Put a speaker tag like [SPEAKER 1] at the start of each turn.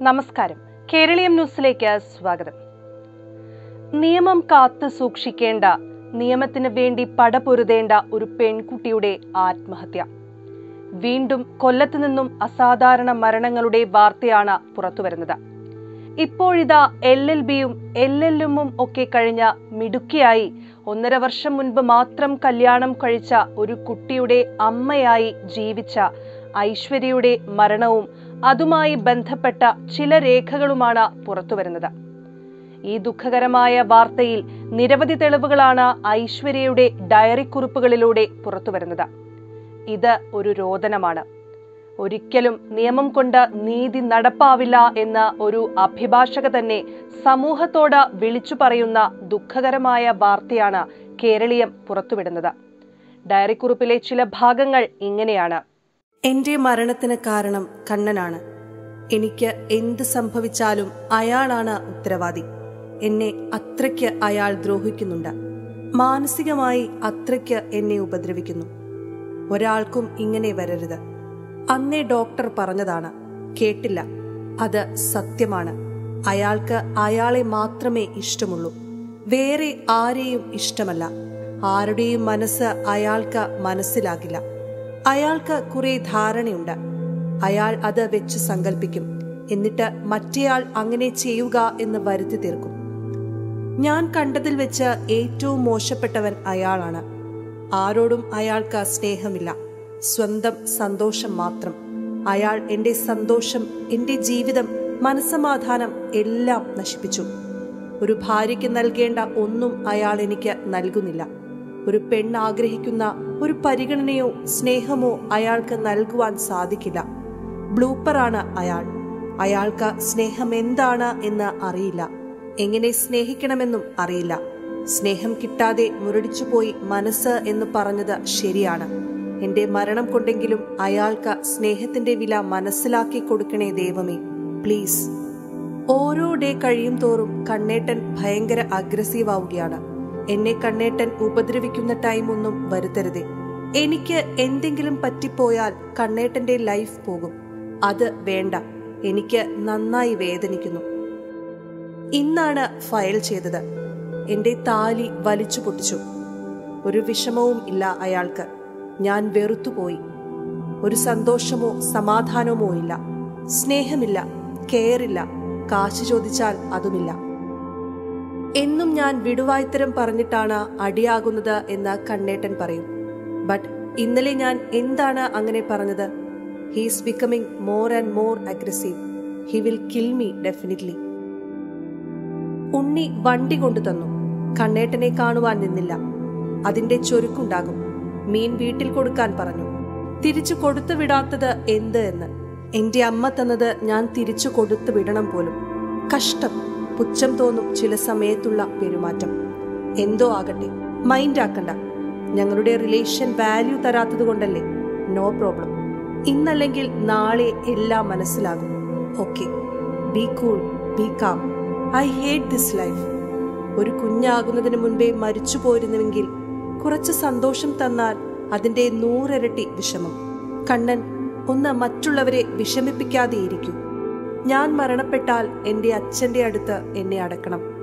[SPEAKER 1] നമസ്കാരം കേരളീയം ന്യൂസിലേക്ക് സ്വാഗതം നിയമം കാത്തു സൂക്ഷിക്കേണ്ട നിയമത്തിന് വേണ്ടി പടപൊരുതേണ്ട ഒരു പെൺകുട്ടിയുടെ ആത്മഹത്യ വീണ്ടും കൊല്ലത്തു നിന്നും അസാധാരണ മരണങ്ങളുടെ വാർത്തയാണ് പുറത്തുവരുന്നത് ഇപ്പോഴിതാ എൽ എൽ ബിയും എൽ എൽ എമ്മും ഒക്കെ കഴിഞ്ഞ മിടുക്കിയായി ഒന്നര വർഷം മുൻപ് മാത്രം കല്യാണം കഴിച്ച ഒരു കുട്ടിയുടെ അമ്മയായി ജീവിച്ച ഐശ്വര്യയുടെ മരണവും അതുമായി ബന്ധപ്പെട്ട ചില രേഖകളുമാണ് പുറത്തുവരുന്നത് ഈ ദുഃഖകരമായ വാർത്തയിൽ നിരവധി തെളിവുകളാണ് ഐശ്വര്യയുടെ ഡയറി കുറിപ്പുകളിലൂടെ പുറത്തുവരുന്നത് ഇത് ഒരു രോദനമാണ് ഒരിക്കലും നിയമം കൊണ്ട് നീതി നടപ്പാവില്ല എന്ന ഒരു അഭിഭാഷക തന്നെ സമൂഹത്തോട് വിളിച്ചു പറയുന്ന ദുഃഖകരമായ വാർത്തയാണ് കേരളീയം പുറത്തുവിടുന്നത് ഡയറിക്കുറിപ്പിലെ ചില ഭാഗങ്ങൾ ഇങ്ങനെയാണ്
[SPEAKER 2] എന്റെ മരണത്തിന് കാരണം കണ്ണനാണ് എനിക്ക് എന്ത് സംഭവിച്ചാലും അയാളാണ് ഉത്തരവാദി എന്നെ അത്രയ്ക്ക് അയാൾ ദ്രോഹിക്കുന്നുണ്ട് മാനസികമായി അത്രയ്ക്ക് എന്നെ ഉപദ്രവിക്കുന്നു ഒരാൾക്കും ഇങ്ങനെ വരരുത് അന്നേ ഡോക്ടർ പറഞ്ഞതാണ് കേട്ടില്ല അത് സത്യമാണ് അയാൾക്ക് അയാളെ മാത്രമേ ഇഷ്ടമുള്ളൂ വേറെ ആരെയും ഇഷ്ടമല്ല ആരുടെയും മനസ്സ് അയാൾക്ക് മനസ്സിലാകില്ല അയാൾക്ക് കുറെ ധാരണയുണ്ട് അയാൾ അത് വെച്ച് സങ്കല്പിക്കും എന്നിട്ട് മറ്റേയാൾ അങ്ങനെ ചെയ്യുക എന്ന് വരുത്തി തീർക്കും ഞാൻ കണ്ടതിൽ വെച്ച് ഏറ്റവും മോശപ്പെട്ടവൻ അയാളാണ് ആരോടും അയാൾക്ക് സ്നേഹമില്ല സ്വന്തം സന്തോഷം മാത്രം അയാൾ എന്റെ സന്തോഷം എന്റെ ജീവിതം മനസമാധാനം എല്ലാം നശിപ്പിച്ചു ഒരു ഭാര്യയ്ക്ക് നൽകേണ്ട ഒന്നും അയാൾ എനിക്ക് നൽകുന്നില്ല ഒരു പെണ്ണ് ആഗ്രഹിക്കുന്ന ഒരു പരിഗണനയോ സ്നേഹമോ അയാൾക്ക് നൽകുവാൻ സാധിക്കില്ല ബ്ലൂപ്പറാണ് അയാൾ അയാൾക്ക് സ്നേഹം എന്താണ് എന്ന് അറിയില്ല എങ്ങനെ സ്നേഹിക്കണമെന്നും അറിയില്ല സ്നേഹം കിട്ടാതെ മുരടിച്ചുപോയി മനസ്സ് എന്ന് പറഞ്ഞത് ശരിയാണ് എന്റെ മരണം കൊണ്ടെങ്കിലും അയാൾക്ക് സ്നേഹത്തിന്റെ വില മനസ്സിലാക്കി കൊടുക്കണേ ദൈവമേ പ്ലീസ് ഓരോ ഡേ കഴിയും തോറും കണ്ണേട്ടൻ ഭയങ്കര അഗ്രസീവ് ആവുകയാണ് എന്നെ കണ്ണേട്ടൻ ഉപദ്രവിക്കുന്ന ടൈം ഒന്നും വരുത്തരുതേ എനിക്ക് എന്തെങ്കിലും പറ്റിപ്പോയാൽ കണ്ണേട്ടന്റെ ലൈഫ് പോകും അത് വേണ്ട എനിക്ക് നന്നായി വേദനിക്കുന്നു ഇന്നാണ് ഫയൽ ചെയ്തത് എന്റെ താലി വലിച്ചു പൊട്ടിച്ചു ഒരു വിഷമവും ഇല്ല അയാൾക്ക് ഞാൻ വെറുത്തുപോയി ഒരു സന്തോഷമോ സമാധാനമോ ഇല്ല സ്നേഹമില്ല കെയറില്ല കാശ് ചോദിച്ചാൽ അതുമില്ല എന്നും ഞാൻ വിടുവായ്ത്തരം പറഞ്ഞിട്ടാണ് അടിയാകുന്നത് എന്ന് കണ്ണേട്ടൻ പറയും ബട്ട് ഇന്നലെ ഞാൻ എന്താണ് അങ്ങനെ പറഞ്ഞത് he's becoming more and more aggressive he will kill me definitely Unni വണ്ടി കൊണ്ടു തന്നു കണ്ണേട്ടനെ കാണുവാൻ നിന്നില്ല അതിന്റെ ചൊരുക്കുണ്ടാകും മീൻ വീട്ടിൽ കൊടുക്കാൻ പറഞ്ഞു തിരിച്ചു കൊടുത്തു വിടാത്തത് എന്ത് എന്ന് എന്റെ അമ്മ തന്നത് ഞാൻ തിരിച്ചു കൊടുത്തു വിടണം പോലും കഷ്ടം പുച്ഛം തോന്നും ചില സമയത്തുള്ള പെരുമാറ്റം എന്തോ ആകട്ടെ മൈൻഡ് ആക്കണ്ട ഞങ്ങളുടെ റിലേഷൻ വാല്യൂ തരാത്തത് കൊണ്ടല്ലേ നോ പ്രോബ്ലം ഇന്നല്ലെങ്കിൽ നാളെ എല്ലാം മനസ്സിലാകും okay be cool be calm I hate this life ഒരു കുഞ്ഞാകുന്നതിന് മുൻപേ മരിച്ചു പോരുന്നുവെങ്കിൽ കുറച്ച് സന്തോഷം തന്നാൽ അതിന്റെ നൂറിരട്ടി വിഷമം കണ്ണൻ ഒന്ന് മറ്റുള്ളവരെ വിഷമിപ്പിക്കാതെയിരിക്കൂ ഞാൻ മരണപ്പെട്ടാൽ എന്റെ അച്ഛന്റെ അടുത്ത് എന്നെ അടക്കണം